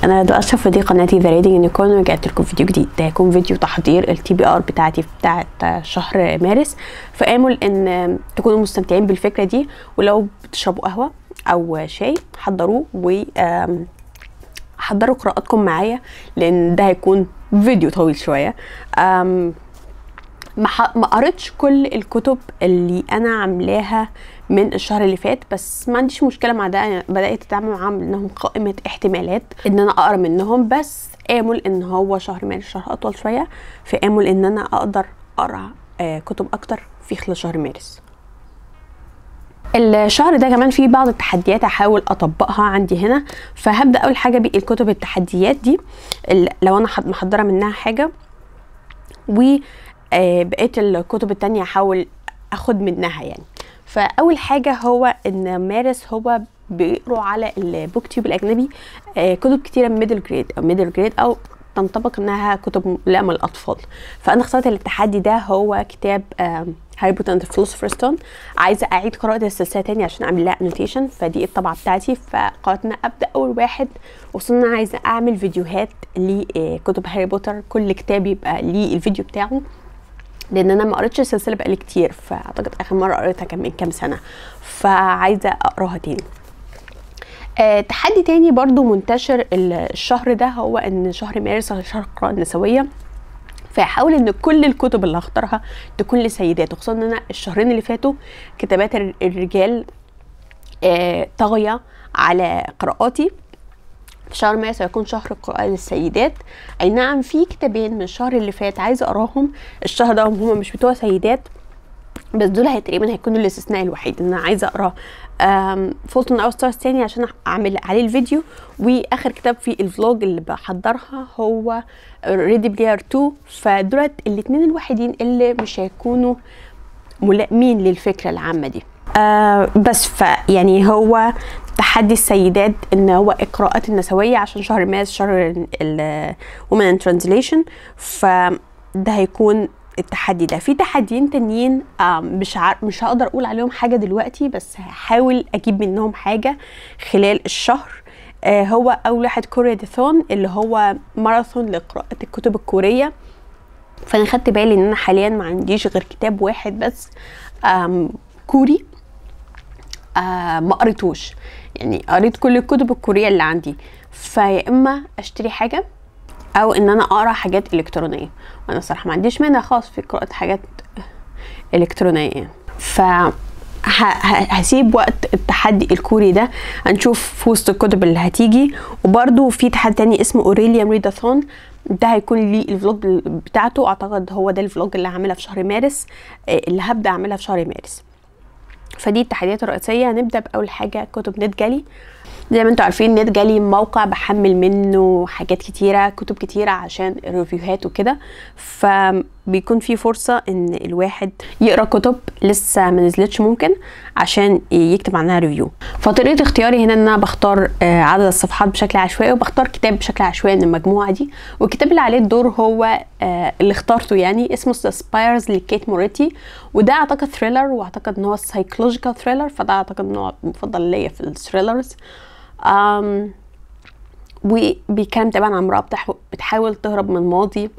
انا رضوى اشرف ودي قناتي ذا ريدنج يونيكورن ورجعت لكم فيديو جديد ده هيكون فيديو تحضير التي بي ار بتاعتي بتاعت شهر مارس فامل ان تكونوا مستمتعين بالفكره دي ولو بتشربوا قهوه او شاي حضروه و آم، حضروا قراءاتكم معايا لان ده هيكون فيديو طويل شويه آم، ما ح- ما قريتش كل الكتب اللي انا عاملاها من الشهر اللي فات بس ما عنديش مشكله مع ده أنا بدات اتعامل معاهم انهم قائمه احتمالات ان انا اقرا منهم بس امل ان هو شهر مارس شهر اطول شويه فامل ان انا اقدر اقرا آه، كتب اكتر في خلال شهر مارس الشهر ده كمان فيه بعض التحديات هحاول اطبقها عندي هنا فهبدا اول حاجه بالكتب التحديات دي اللي لو انا حد- محضره منها حاجه وبقيه الكتب التانية هحاول اخد منها يعني فاول حاجه هو ان مارس هو بيقروا على البوك تيوب الاجنبي آه، كتب كتيره ميدل جريد او ميدل جريد او تنطبق انها كتب ملائمه للاطفال فانا اخترت التحدي ده هو كتاب هاري بوتر اند فلوسفر ستون عايزه اعيد قراءه السلسله تاني عشان اعمل لها انوتيشن فدي الطبعه بتاعتي فقررت ان ابدا اول واحد وصلنا انا عايزه اعمل فيديوهات لكتب هاري بوتر كل كتاب يبقى ليه الفيديو بتاعه لان انا ما قريتش السلسله بقالي كتير فاعتقد اخر مره قريتها كان من كام سنه فعايزه اقراها تاني آه، تحدي تاني برضو منتشر ال- الشهر ده هو ان شهر مارس هو شهر القراءة النسوية فهحاول ان كل الكتب اللي هختارها تكون لسيدات وخصوصا ان انا الشهرين اللي فاتوا كتابات الر- الرجال آه، طاغية على قراءاتي في شهر مارس هيكون شهر القراءة للسيدات اي نعم في كتابين من الشهر اللي فات عايزة اقراهم الشهر ده هم مش بتوع سيدات بس دول هي تقريبا هيكونوا الاستثناء الوحيد ان انا عايزه اقرا فولتون او ستارز تاني عشان اعمل عليه الفيديو واخر كتاب في الفلوج اللي بحضرها هو ريدي بلاير 2 فدولت الاتنين الوحيدين اللي مش هيكونوا ملائمين للفكره العامه دي آه بس فيعني هو تحدي السيدات ان هو القراءات النسويه عشان شهر مارس شهر الومن ترانزليشن فده هيكون التحدي ده في تحديين تانيين آم، مش عار... مش هقدر اقول عليهم حاجه دلوقتي بس هحاول اجيب منهم حاجه خلال الشهر آه هو اول واحد كوريا ديثون اللي هو ماراثون لقراءه الكتب الكوريه فانا خدت بالي ان انا حاليا ما عنديش غير كتاب واحد بس آم، كوري آه ما قريتوش يعني قريت كل الكتب الكورية اللي عندي فيا اما اشتري حاجة او ان انا اقرا حاجات الكترونية وانا صراحة ما عنديش مانع خاص في قراءة حاجات الكترونية يعني ف ه- ه- هسيب وقت التحدي الكوري ده هنشوف في وسط الكتب اللي هتيجي وبرده في تحدي تاني اسمه اوريليا ريداثون ده هيكون لي الفلوج بتاعته اعتقد هو ده الفلوج اللي هعملها في شهر مارس آه، اللي هبدا اعملها في شهر مارس فدي التحديات الرئيسيه هنبدا باول حاجه كتب نت جالي زي ما انتوا عارفين نت جالي موقع بحمل منه حاجات كتيره كتب كتيره عشان الريفيوهات وكده فبيكون في فرصه ان الواحد يقرا كتب لسه ما نزلتش ممكن عشان يكتب عنها ريفيو فطريقه اختياري هنا ان انا بختار آه، عدد الصفحات بشكل عشوائي وبختار كتاب بشكل عشوائي من المجموعه دي والكتاب اللي عليه الدور هو آه، اللي اخترته يعني اسمه ذا سبايرز لكيت موريتي وده اعتقد ثريلر واعتقد ان هو سايكولوجيكال ثريلر فده اعتقد نوع مفضل ليا في الثريلرز أم وبيتكلم طبعا عن امرأة بتحو- بتحاول تهرب من ماضي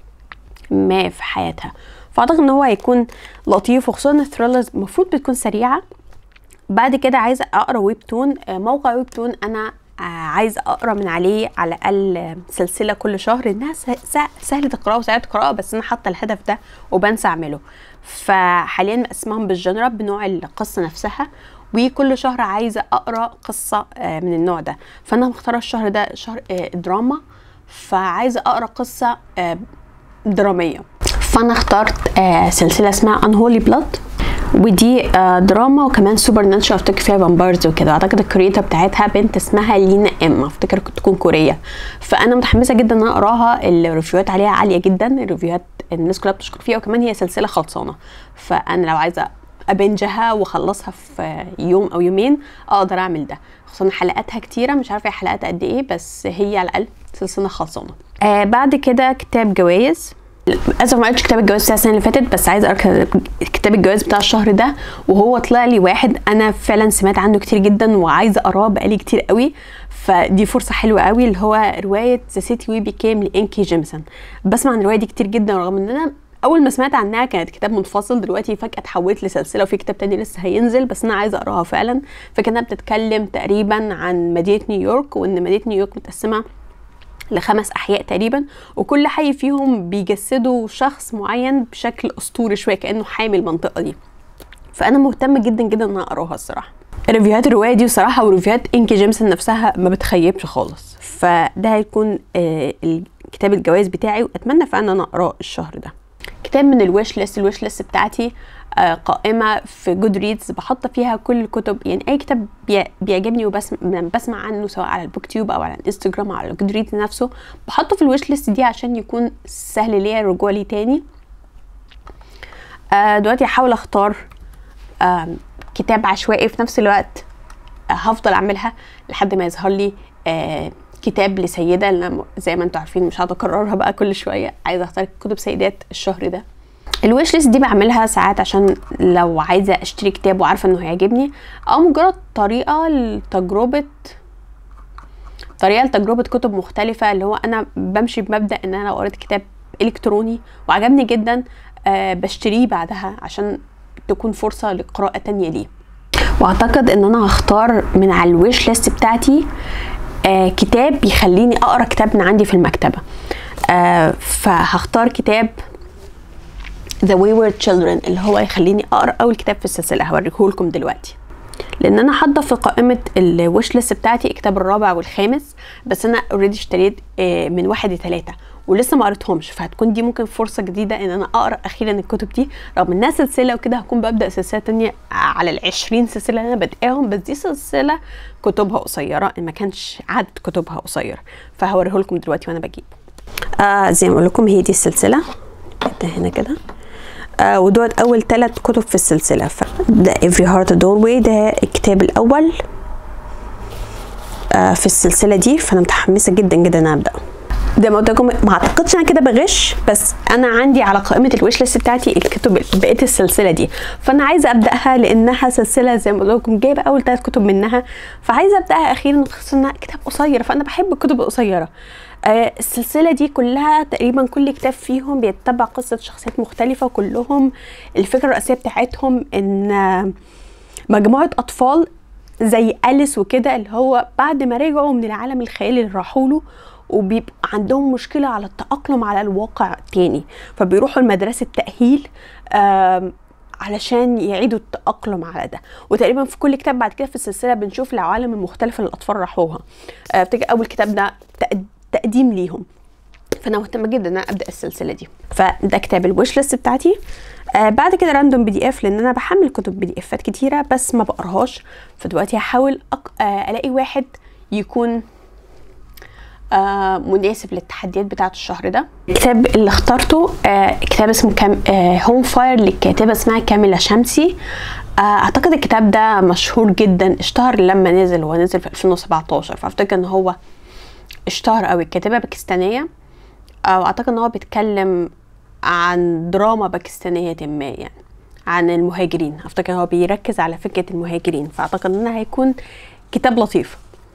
ما في حياتها فاعتقد ان هو هيكون لطيف وخصوصا الثريلرز المفروض بتكون سريعه بعد كده عايزه اقرا ويب تون آه، موقع ويب تون انا آه، عايزه اقرا من عليه على الاقل آه، سلسله كل شهر انها س- س- سهله القراءه وسريعه القراءه بس انا حاطه الهدف ده وبنسى اعمله فحاليا مقسمهم بالجنرا بنوع القصه نفسها وكل شهر عايزه اقرا قصه آه، من النوع ده فانا مختاره الشهر ده شهر آه، دراما فعايزه اقرا قصه آه، دراميه فانا اخترت آه، سلسله اسمها Unholy Blood ودي آه، دراما وكمان سوبر ناتشر افتكر فيها فامبايرز وكده اعتقد الكريتور بتاعتها بنت اسمها لينا ام افتكر كنت تكون كوريه فانا متحمسه جدا ان انا اقراها الريفيوهات عليها عاليه جدا الريفيوهات الناس كلها بتشكر فيها وكمان هي سلسله خلصانه فانا لو عايزه ابنجها واخلصها في يوم او يومين اقدر اعمل ده خصوصا حلقاتها كتيره مش عارفه هي حلقاتها قد ايه بس هي على الاقل سلسله خلصانه آه بعد كده كتاب جوائز للاسف ما قريتش كتاب الجواز بتاع السنه اللي فاتت بس عايزه اقرا كتاب الجواز بتاع الشهر ده وهو طلع لي واحد انا فعلا سمعت عنه كتير جدا وعايزه اقراه بقالي كتير قوي فدي فرصه حلوه قوي اللي هو روايه ذا سيتي وي بيكام لانكي جيمسون بسمع عن الروايه دي كتير جدا رغم ان انا اول ما سمعت عنها كانت كتاب منفصل دلوقتي فجاه اتحولت لسلسله وفي كتاب تاني لسه هينزل بس انا عايزه اقراها فعلا فكانها بتتكلم تقريبا عن مدينه نيويورك وان مدينه نيويورك متقسمه لخمس احياء تقريبا وكل حي فيهم بيجسدوا شخص معين بشكل اسطوري شويه كانه حامي المنطقه دي فانا مهتمه جدا جدا ان انا اقراها الصراحه ريفيوهات الروايه دي بصراحه وريفيوهات انكي جيمسون نفسها ما بتخيبش خالص فده هيكون آه كتاب الجواز بتاعي واتمنى فعلا ان انا اقراه الشهر ده كتاب من الويش ليست الويش ليست بتاعتي آه قائمه في جود ريدز بحط فيها كل الكتب يعني اي كتاب بيعجبني وبسمع بسمع عنه سواء على البوك تيوب او على الانستجرام او على جود ريدز نفسه بحطه في الويش ليست دي عشان يكون سهل ليا الرجوع ليه تاني آه دلوقتي هحاول اختار آه كتاب عشوائي في نفس الوقت هفضل اعملها لحد ما يظهر لي آه كتاب لسيده اللي زي ما انتم عارفين مش هقعد اكررها بقى كل شويه عايزه اختار كتب سيدات الشهر ده الويش ليست دي بعملها ساعات عشان لو عايزه اشتري كتاب وعارفه انه هيعجبني او مجرد طريقه لتجربه طريقه لتجربه كتب مختلفه اللي هو انا بمشي بمبدا ان انا لو قريت كتاب الكتروني وعجبني جدا آه بشتريه بعدها عشان تكون فرصه لقراءه تانية ليه واعتقد ان انا هختار من على الويش ليست بتاعتي آه كتاب يخليني اقرا كتاب من عندي في المكتبه آه فهختار كتاب The Wayward Children اللي هو يخليني اقرا اول كتاب في السلسله هوريه لكم دلوقتي لان انا حاطه في قائمه الويش ليست بتاعتي الكتاب الرابع والخامس بس انا اوريدي اشتريت آه من واحد لثلاثه ولسه ما قريتهمش فهتكون دي ممكن فرصه جديده ان انا اقرا اخيرا الكتب دي رغم انها سلسله وكده هكون ببدا سلسله تانية على العشرين سلسله اللي انا بادئاهم بس دي سلسله كتبها قصيره ما كانش عدد كتبها قصير فهوريه لكم دلوقتي وانا بجيب آه زي ما اقول لكم هي دي السلسله ده هنا كده آه ودول اول ثلاث كتب في السلسله ده every heart a doorway ده الكتاب الاول آه في السلسله دي فانا متحمسه جدا جدا ان ابدا زي ما قلت لكم ما اعتقدش انا كده بغش بس انا عندي على قائمه الويش ليست بتاعتي الكتب بقيه السلسله دي فانا عايزه ابداها لانها سلسله زي ما قلت لكم جايبه اول ثلاث كتب منها فعايزه ابداها اخيرا خصوصا انها كتاب قصير فانا بحب الكتب القصيره آه السلسلة دي كلها تقريبا كل كتاب فيهم بيتبع قصة شخصيات مختلفة وكلهم الفكرة الرئيسية بتاعتهم ان مجموعة أطفال زي أليس وكده اللي هو بعد ما رجعوا من العالم الخيالي اللي راحوا له وبيبقى عندهم مشكلة على التأقلم على الواقع تاني فبيروحوا لمدرسة تأهيل علشان يعيدوا التأقلم على ده وتقريبا في كل كتاب بعد كده في السلسلة بنشوف العوالم المختلفة اللي الأطفال راحوها افتكر أول كتاب ده تقديم ليهم فانا مهتمه جدا ان انا ابدا السلسله دي فده كتاب الويش ليست بتاعتي آه بعد كده راندوم بي دي اف لان انا بحمل كتب بي دي افات كتيره بس ما بقراهاش فدلوقتي هحاول أق... آه الاقي واحد يكون آه مناسب للتحديات بتاعه الشهر ده الكتاب اللي اخترته آه كتاب اسمه كام آه هوم فاير للكاتبه اسمها كامله شمسي آه اعتقد الكتاب ده مشهور جدا اشتهر لما نزل هو نزل في 2017 فافتكر ان هو اشتهر قوي كاتبه باكستانيه واعتقد ان هو بيتكلم عن دراما باكستانيه ما يعني عن المهاجرين افتكر هو بيركز على فكره المهاجرين فاعتقد انه هيكون كتاب لطيف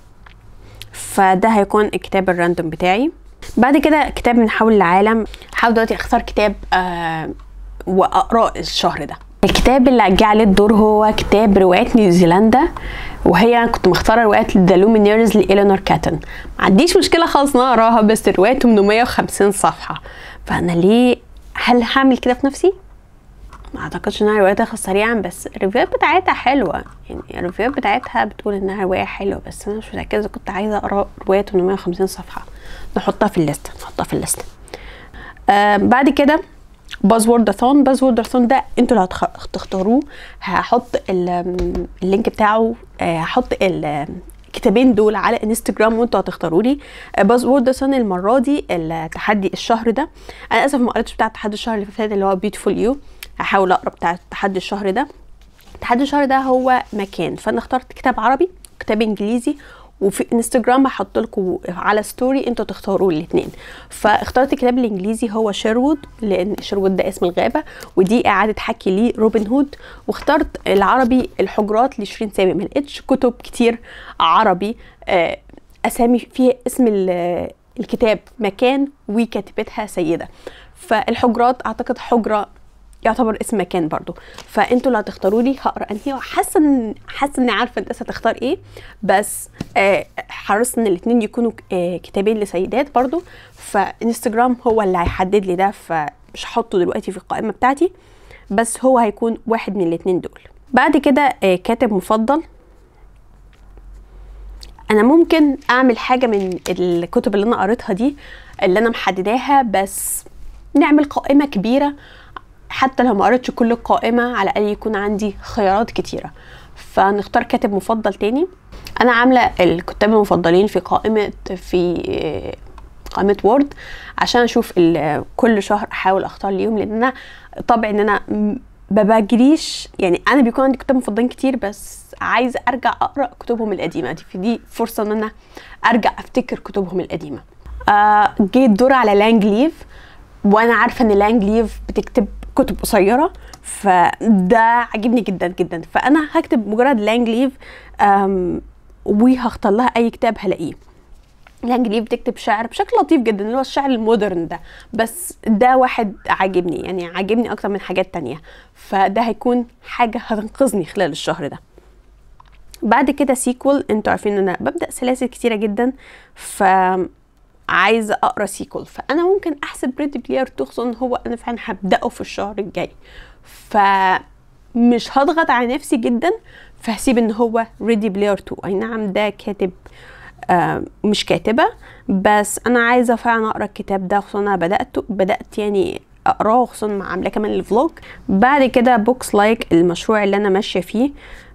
فده هيكون الكتاب الراندوم بتاعي بعد كده كتاب من حول العالم هحاول دلوقتي اختار كتاب آه واقراه الشهر ده الكتاب اللي جه عليه الدور هو كتاب روايات نيوزيلندا وهي كنت مختاره روايات ذا لومينيرز لإلينور كاتن ما عنديش مشكله خالص ان انا اقراها بس الروايه 850 صفحه فانا ليه هل هعمل كده في نفسي ما اعتقدش انها روايه تخلص سريعا بس الريفيوات بتاعتها حلوه يعني الريفيوات بتاعتها بتقول انها روايه حلوه بس انا مش متاكده كنت عايزه اقرا روايه 850 صفحه نحطها في الليست نحطها في الليست آه بعد كده بازورد ثون بازورد ثون ده انتوا اللي هتختاروه هحط اللينك بتاعه هحط الكتابين دول على انستجرام وانتوا هتختاروا لي بازورد ثون المره دي التحدي الشهر ده انا اسف ما قريتش بتاع تحدي الشهر اللي فات اللي هو بيوتيفول يو هحاول اقرا بتاع تحدي الشهر ده تحدي الشهر ده هو مكان فانا اخترت كتاب عربي كتاب انجليزي وفي انستجرام هحط لكم على ستوري انتوا تختاروا الاثنين فاخترت الكتاب الانجليزي هو شيروود لان شيروود ده اسم الغابه ودي اعاده حكي لي روبن هود واخترت العربي الحجرات لشيرين سامي ما لقيتش كتب كتير عربي آه، اسامي فيها اسم ال- الكتاب مكان وكاتبتها سيده فالحجرات اعتقد حجره يعتبر اسم مكان برضو فانتوا اللي هتختاروا لي هقرا انهي حاسه ان حاسه اني عارفه انت هتختار ايه بس آه حرصت ان الاثنين يكونوا آه كتابين لسيدات برضو فانستجرام هو اللي هيحدد لي ده فمش هحطه دلوقتي في القائمه بتاعتي بس هو هيكون واحد من الاثنين دول بعد كده آه كاتب مفضل انا ممكن اعمل حاجه من الكتب اللي انا قريتها دي اللي انا محدداها بس نعمل قائمه كبيره حتى لو ما قريتش كل القائمه على الاقل يكون عندي خيارات كتيره فنختار كاتب مفضل تاني انا عامله الكتاب المفضلين في قائمه في قائمه وورد عشان اشوف ال- كل شهر احاول اختار ليهم لان انا طبعا ان انا م- ما بجريش يعني انا بيكون عندي كتاب مفضلين كتير بس عايزه ارجع اقرا كتبهم القديمه دي فدي فرصه ان انا ارجع افتكر كتبهم القديمه آه جه الدور على لانج ليف وانا عارفه ان لانج ليف بتكتب كتب قصيره فده عجبني جدا جدا فانا هكتب مجرد لانج ليف آم، وهختار لها اي كتاب هلاقيه لانج ليف بتكتب شعر بشكل لطيف جدا اللي هو الشعر المودرن ده بس ده واحد عاجبني يعني عاجبني اكتر من حاجات تانية فده هيكون حاجة هتنقذني خلال الشهر ده بعد كده سيكول انتوا عارفين ان انا ببدا سلاسل كتيره جدا ف عايزه اقرا سيكول فانا ممكن احسب ريدي بلاير 2 خصوصا هو انا فعلا هبداه في الشهر الجاي فمش هضغط على نفسي جدا فهسيب ان هو ريدي بلاير 2 اي نعم ده كاتب آه مش كاتبه بس انا عايزه فعلا اقرا الكتاب ده خصوصا انا بدات بدات يعني اقراه خصوصا مع عاملاه كمان الفلوج بعد كده بوكس لايك المشروع اللي انا ماشيه فيه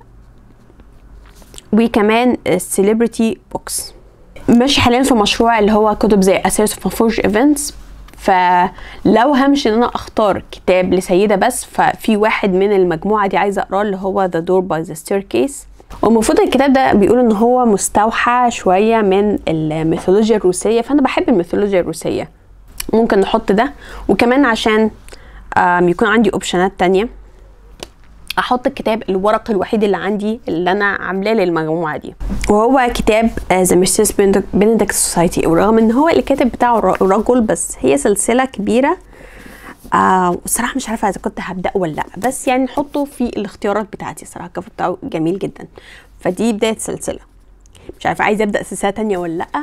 وكمان السليبرتي بوكس ماشي حاليا في مشروع اللي هو كتب زي اساس اوف مفروش ايفنتس فلو همشي ان انا اختار كتاب لسيده بس ففي واحد من المجموعه دي عايزه اقراه اللي هو ذا دور باي ذا ستيركيس والمفروض الكتاب ده بيقول ان هو مستوحى شويه من الميثولوجيا الروسيه فانا بحب الميثولوجيا الروسيه ممكن نحط ده وكمان عشان آم، يكون عندي اوبشنات تانية احط الكتاب الورق الوحيد اللي عندي اللي انا عاملاه للمجموعه دي وهو كتاب ذا ميرسيس بندكت سوسايتي ورغم ان هو اللي كاتب بتاعه ر- رجل بس هي سلسله كبيره آه الصراحه مش عارفه اذا كنت هبداه ولا لا بس يعني نحطه في الاختيارات بتاعتي الصراحه الكفر بتاعه جميل جدا فدي بدايه سلسله مش عارفه عايزه ابدا سلسله تانية ولا لا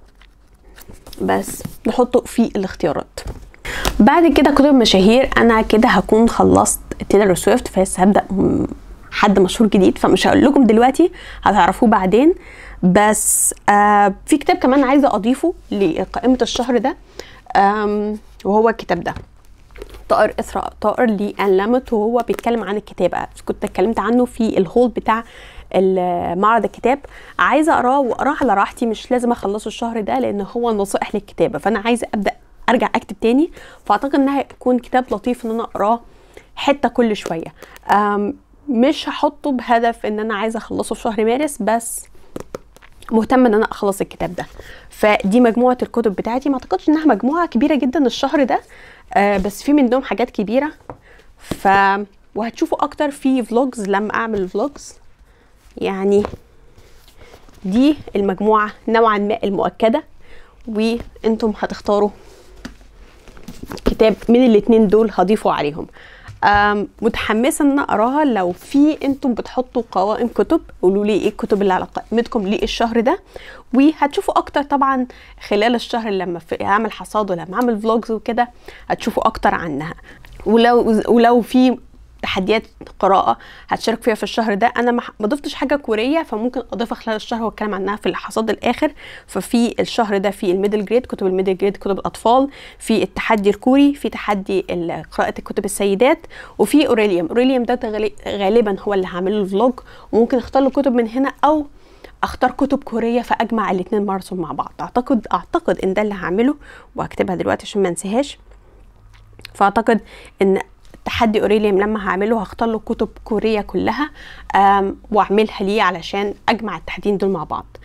بس نحطه في الاختيارات بعد كده كتب مشاهير انا كده هكون خلصت تيلر سويفت فلسه هبدا م- حد مشهور جديد فمش هقول لكم دلوقتي هتعرفوه بعدين بس آه في كتاب كمان عايزه اضيفه لقائمه الشهر ده آم، وهو الكتاب ده طائر إثراء طائر لأن لامت وهو بيتكلم عن الكتابة كنت اتكلمت عنه في الهول بتاع ال- معرض الكتاب عايزة أقراه وأقراه على راحتي مش لازم أخلصه الشهر ده لأن هو نصائح للكتابة فأنا عايزة أبدأ أرجع أكتب تاني فأعتقد إنها هيكون كتاب لطيف إن أنا أقراه حتة كل شوية أم، مش هحطه بهدف إن أنا عايزة أخلصه في شهر مارس بس مهتمه ان انا اخلص الكتاب ده فدي مجموعه الكتب بتاعتي ما اعتقدش انها مجموعه كبيره جدا الشهر ده آه بس في منهم حاجات كبيره ف وهتشوفوا اكتر في فلوجز لما اعمل فلوجز يعني دي المجموعه نوعا ما المؤكده وانتم هتختاروا كتاب من الاتنين دول هضيفوا عليهم أم، متحمسه ان أنا اقراها لو في انتم بتحطوا قوائم كتب قولوا لي ايه الكتب اللي على قائمتكم للشهر ده وهتشوفوا اكتر طبعا خلال الشهر لما في اعمل حصاد ولما اعمل فلوجز وكده هتشوفوا اكتر عنها ولو ولو في تحديات قراءة هتشارك فيها في الشهر ده أنا ما ما ضفتش حاجة كورية فممكن أضيفها خلال الشهر وأتكلم عنها في الحصاد الآخر ففي الشهر ده في الميدل جريد كتب الميدل جريد كتب الأطفال في التحدي الكوري في تحدي ال- قراءة الكتب السيدات وفي أوريليوم أوريليوم ده تغلي- غالبا هو اللي هعمل له الفلوج وممكن أختار له كتب من هنا أو اختار كتب كوريه فاجمع الاثنين ماراثون مع بعض اعتقد اعتقد ان ده اللي هعمله وهكتبها دلوقتي عشان ما انساهاش فاعتقد ان تحدي اوريليوم لما هعمله هختار له كتب كوريه كلها أم، واعملها ليه علشان اجمع التحديين دول مع بعض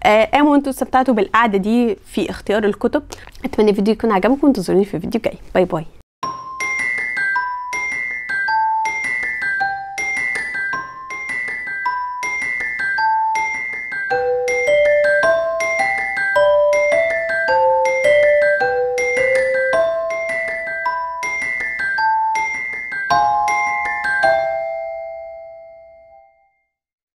آه، امنوا انتوا استمتعتوا بالقعده دي في اختيار الكتب اتمنى الفيديو يكون عجبكم وانتظروني في الفيديو الجاي باي باي